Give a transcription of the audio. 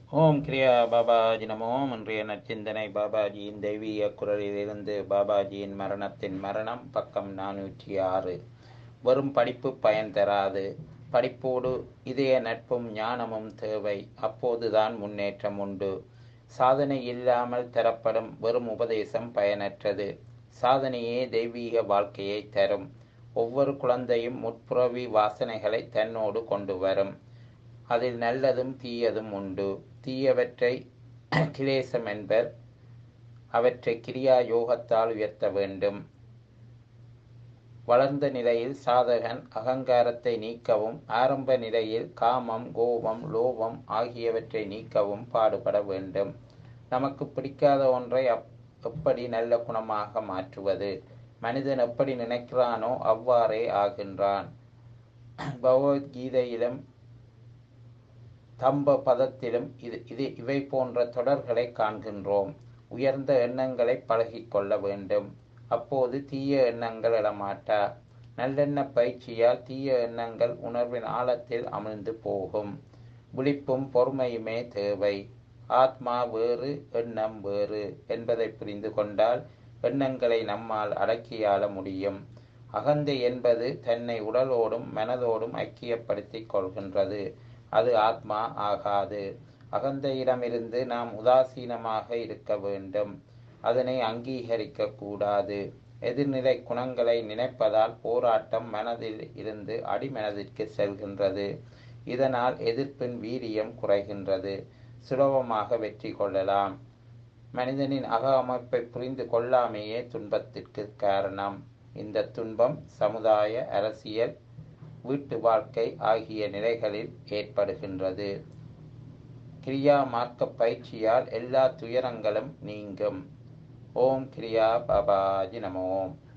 ஓம் கிரியா பாபாஜி நமோம் இன்றைய நற்சிந்தனை பாபாஜியின் தெய்வீக குரலிலிருந்து பாபாஜியின் மரணத்தின் மரணம் பக்கம் நானூற்றி ஆறு வெறும் படிப்பு பயன் தராது படிப்போடு இதய நட்பும் ஞானமும் தேவை அப்போதுதான் முன்னேற்றம் உண்டு சாதனை இல்லாமல் தரப்படும் வெறும் உபதேசம் பயனற்றது சாதனையே தெய்வீக வாழ்க்கையை தரும் ஒவ்வொரு குழந்தையும் முற்புறவி வாசனைகளை தன்னோடு கொண்டு வரும் அதில் நல்லதும் தீயதும் உண்டு தீயவற்றை கிலேசம் என்பர் அவற்றை கிரியா யோகத்தால் உயர்த்த வேண்டும் வளர்ந்த நிலையில் சாதகன் அகங்காரத்தை நீக்கவும் ஆரம்ப நிலையில் காமம் கோபம் லோபம் ஆகியவற்றை நீக்கவும் பாடுபட வேண்டும் நமக்கு பிடிக்காத ஒன்றை அப் எப்படி நல்ல குணமாக மாற்றுவது மனிதன் எப்படி நினைக்கிறானோ அவ்வாறே ஆகின்றான் பகவத்கீதையிலும் தம்ப பதத்திலும் இது இது இவை போன்ற தொடர்களை காண்கின்றோம் உயர்ந்த எண்ணங்களை பழகிக் கொள்ள வேண்டும் அப்போது தீய எண்ணங்கள் எழமாட்டா நல்லெண்ண பயிற்சியால் தீய எண்ணங்கள் உணர்வின் ஆழத்தில் அமிழ்ந்து போகும் விழிப்பும் பொறுமையுமே தேவை ஆத்மா வேறு எண்ணம் வேறு என்பதை புரிந்து கொண்டால் எண்ணங்களை நம்மால் அடக்கியாள முடியும் அகந்தை என்பது தன்னை உடலோடும் மனதோடும் ஐக்கியப்படுத்திக் கொள்கின்றது அது ஆத்மா ஆகாது அகந்தையிடமிருந்து நாம் உதாசீனமாக இருக்க வேண்டும் அதனை அங்கீகரிக்க கூடாது எதிர்நிலை குணங்களை நினைப்பதால் போராட்டம் மனதில் இருந்து அடிமனதிற்கு செல்கின்றது இதனால் எதிர்ப்பின் வீரியம் குறைகின்றது சுலபமாக வெற்றி கொள்ளலாம் மனிதனின் அக அமைப்பை புரிந்து கொள்ளாமையே துன்பத்திற்கு காரணம் இந்த துன்பம் சமுதாய அரசியல் வீட்டு வாழ்க்கை ஆகிய நிலைகளில் ஏற்படுகின்றது கிரியா மார்க்க பயிற்சியால் எல்லா துயரங்களும் நீங்கும் ஓம் கிரியா பாபாஜி நமோம்